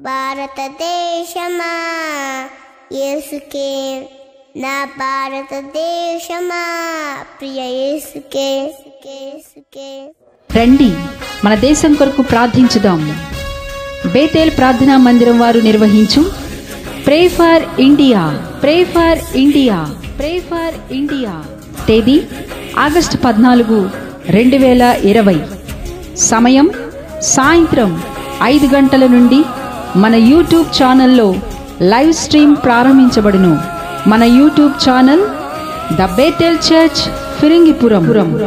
భారతదేశమా యేసుకే నా భారతదేశమా ప్రియ యేసుకే యేసుకే, యేసుకే రండి మన దేశం కొరకు ప్రార్థించుదాం బేతేల్ ప్రార్థనా మందిరం వారు నిర్వహించు pray for India pray for India pray for India తేదీ ఆగస్టు పద్నాలుగు రెండు వేల ఇరవై సమయం సాయంత్రం ఐదు గంటల నుండి మన యూట్యూబ్ ఛానల్లో లైవ్ స్ట్రీమ్ ప్రారంభించబడును మన YouTube channel the Bethel church Phiringipuram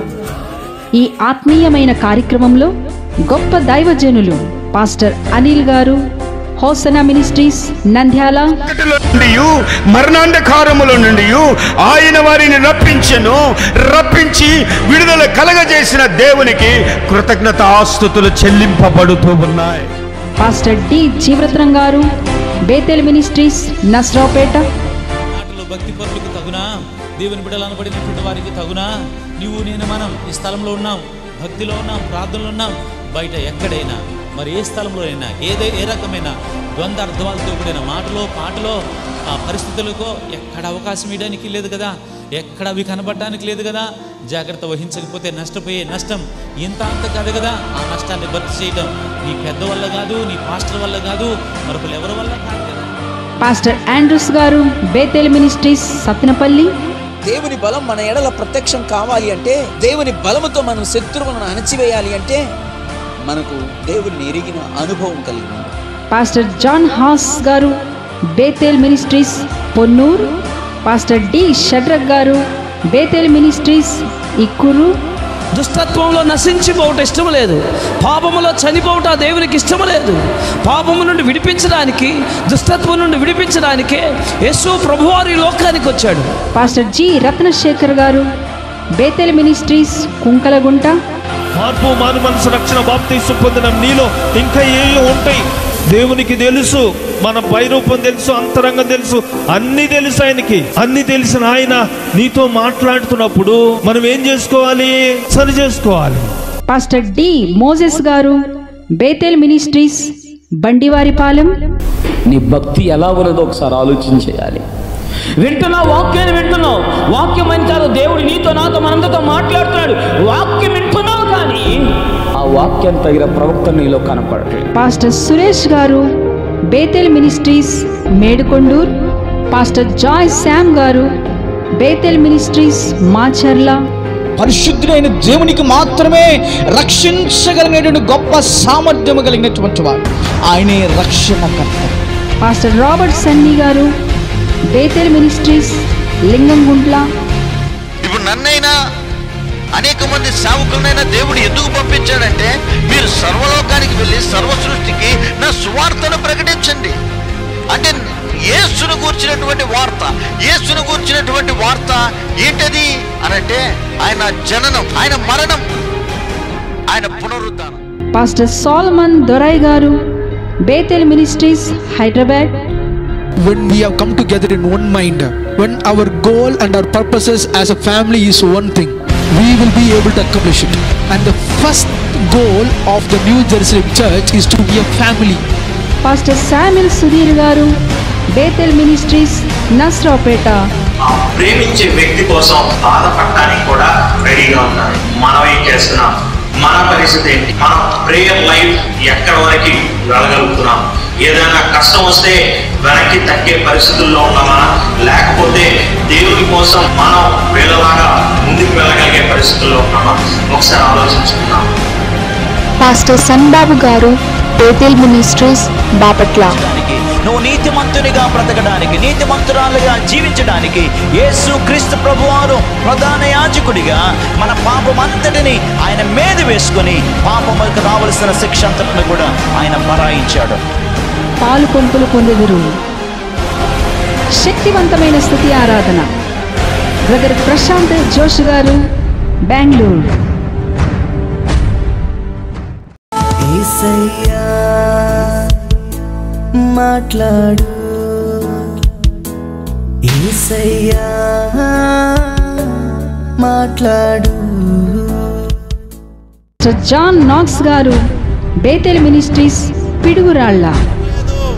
ఈ ఆత్మీయమైన కార్యక్రమంలో గొప్ప దైవజనులు పాస్టర్ అనిల్ గారు హోసనా మినిస్ట్రీస్ నంద్యాల చీకటిలో నుండి మరణాంధకారముల నుండి ఆయన వారిని రప్పించెను రప్పించి విడుదల కలగజేసిన దేవునికి కృతజ్ఞత ఆస్తుతులు చెల్లింపబడుతూ ఉన్నాయి పాస్టర్ డి జీవరత్నం గారు బేతెల్ మినిస్ట్రీస్ నస్రావుపేట మాటలు భక్తి పరులకు తగునా దేవుని బిడ్డలు అనబడినటువంటి వారికి తగునా నీవు నేను మనం ఈ స్థలంలో ఉన్నాం భక్తిలో ఉన్నాం ప్రార్థనలో ఉన్నాం బయట ఎక్కడైనా మరి ఏ స్థలంలో అయినా ఏదే ఏ రకమైన ద్వంద్వ అర్థాలతో కూడిన మాటలో పాటలో ఆ పరిస్థితులకు ఎక్కడ అవకాశం ఇవ్వడానికి లేదు కదా ఎక్కడ అవి కనబడడానికి లేదు కదా జాగ్రత్త వహించకపోతే నష్టపోయే నష్టం ఇంత అంత కాదు కదా ఆ నష్టాన్ని భర్తీ చేయడం నీ పెద్ద వల్ల కాదు నీ పాస్టర్ వల్ల కాదు మరొకరు ఎవరి వల్ల కాదు కదా pastor Andrews garu Bethel ministries Sattenapalli దేవుని బలం మన ఎడల ప్రత్యక్షం కావాలి అంటే దేవుని బలముతో మనం శత్రువులను అణచివేయాలి అంటే మనకు దేవుడిని ఎరిగిన అనుభవం కలిగి ఉండాలి pastor John Haas garu Bethel ministries Ponnur pastor D Shadrach garu Bethel ministries ఇక్కురు దుష్టత్వంలో నశించిపోవటం ఇష్టం లేదు పాపములో చనిపోవటం ఆ దేవునికి ఇష్టం లేదు పాపము నుండి విడిపించడానికి దుష్టత్వం నుండి విడిపించడానికే యేసు ప్రభువారు ఈ లోకానికి వచ్చాడు పాస్టర్ జి రత్నశేఖర్ గారు బేతెల్ మినిస్ట్రీస్ కుంకలగుంట మార్పు మారు మనసు రక్షణ బాప్తీసు పొందిన నీలో ఇంకా ఏవి ఉంటాయి దేవునికి తెలుసు మన పైరూపం తెలుసు అంతరంగం తెలుసు అన్ని తెలుసు ఆయనకి అన్ని తెలిసిన ఆయన నీతో మాట్లాడుతున్నప్పుడు మనం ఏం చేసుకోవాలి సరి చేసుకోవాలి pastor D Moses garu Bethel ministries Bandivaripalem నీ భక్తి ఎలా ఉన్నదో ఒకసారి ఆలోచన చేయాలి వింటున్నావు వాక్యాన్ని వింటున్నావు వాక్యం అని కాదు దేవుడు నీతో నాతో మనందరితో మాట్లాడుతున్నాడు వాక్యం వింటున్నావు కానీ ఆ వాక్యం తగిన ప్రవక్త నీలో కనపడట్లేదు pastor Suresh garu Bethel ministries Medukondur pastor Joy Sam garu Bethel ministries Macherla పరిశుద్ధుడైన దేవునికి మాత్రమే రక్షించగలిగినటువంటి గొప్ప సామర్థ్యం కలిగినటువంటి వాడు ఆయనే రక్షణకర్త పాస్టర్ రాబర్ట్ సన్నీ గారు బేతెల్ మినిస్ట్రీస్ లింగంగుంట్ల ఇప్పుడు నన్నైనా అనేక మంది సేవకులనైనా దేవుడు ఎందుకు పంపించాడంటే మీరు సర్వలోకానికి వెళ్ళి సర్వ సృష్టికి నా సువార్తను ప్రకటించండి అంటే యేసును కూర్చినటువంటి వార్త యేసును కూర్చినటువంటి వార్త ఏంటది అనంటే ఆయన జననం ఆయన మరణం ఆయన పునరుద్ధానం pastor Solomon Dorai garu Bethel ministries Hyderabad when we have come together in one mind, when our goal and our purposes as a family is one thing, we will be able to accomplish it. And the first goal of the New Jerusalem Church is to be a family. Pastor Shamil Sudheer garu Bethel ministries నస్రావుపేట ప్రేమించే వ్యక్తి కోసం బాధపడటానికి కూడా రెడీగా ఉన్నారు మనం ఏం చేస్తున్నాం మన పరిస్థితి ఏంటి మనం ప్రేయర్ లైఫ్ ఎక్కడి వరకు వెళ్ళగలుగుతున్నాం ఏదైనా కష్టం వస్తే వెనక్కి తగ్గే పరిస్థితుల్లో ఉన్నామా లేకపోతే దేవుని కోసం మనం వీళ్ళలాగా ముందుకు వెళ్ళగలిగే పరిస్థితుల్లో ఉన్నామా ఒకసారి ఆలోచించుకున్నాం పాస్టర్ సన్బాబు గారు బేతేల్ మినిస్ట్రీస్ బాపట్ల జీవించడానికి, నువ్వు నీతిమంతునిగా బ్రతకడానికి నీతిమంతురాలుగా జీవించడానికి యేసు క్రీస్తు ప్రభువారు ప్రధాన యాజకుడిగా మన పాపమంతటిని ఆయన మీద వేసుకొని పాపములకు రావలసిన శిక్ష అంతటిని కూడా ఆయన బరాయించాడు పాలు పంపులు పొందెదురు శక్తివంతమైన స్థుతి ఆరాధన బ్రదర్ ప్రశాంత్ జోష్ గారు బెంగళూరు ఏసయ్యా మాట్లాడు ఏసయ్యా మాట్లాడు జాన్ నాక్స్ గారు బేతెల్ మినిస్ట్రీస్ పిడుగురాళ్ళ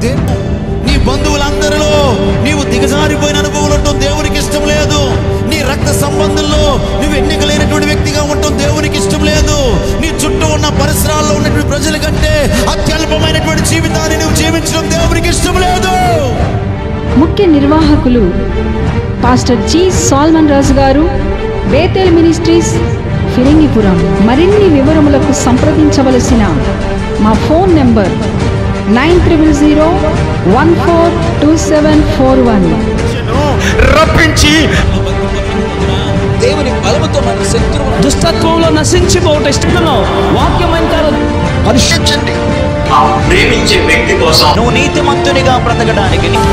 దే నీ బంధువులందరిలో నీవు దిగజారిపోయిన అనుభవాలు ఉండటం దేవునికి ఇష్టం లేదు నీ రక్త సంబంధంలో నువ్వు ఎన్నికలేనటువంటి వ్యక్తిగా ఉండటం దేవునికి ఇష్టం లేదు నీ చుట్టూ ఉన్న పరిసరాల్లో ఉన్నటువంటి ప్రజల కంటే అత్యల్పమైనటువంటి జీవితాన్ని నువ్వు జీవించడం దేవునికి ఇష్టం లేదు ముఖ్య నిర్వాహకులు పాస్టర్ జి సాల్మన్ రాజు గారు బేతేల్ మినిస్ట్రీస్ ఫిరింగిపురం మరిన్ని వివరములకు సంప్రదించవలసిన మా phone number nine triple zero one four two seven four one రప్పించి దేవుని బలముతో మన శత్రువు దుష్టత్వంలో నశించిపోవటం ఇష్టంలో వాక్యం అంటారు పరిశీలించండి ఆ ప్రేమించే వ్యక్తి కోసం నువ్వు నీతిమంతునిగా బ్రతకడానికి నీ-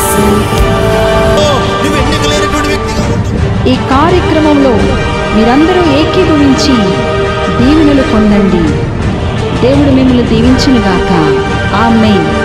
నువ్వు ఎన్నికలేనటువంటి వ్యక్తిగా ఈ కార్యక్రమంలో మీరందరూ ఏకీభవించి దీవెనలు పొందండి దేవుడు మిమ్మల్ని దీవించునుగాక ఆమెన్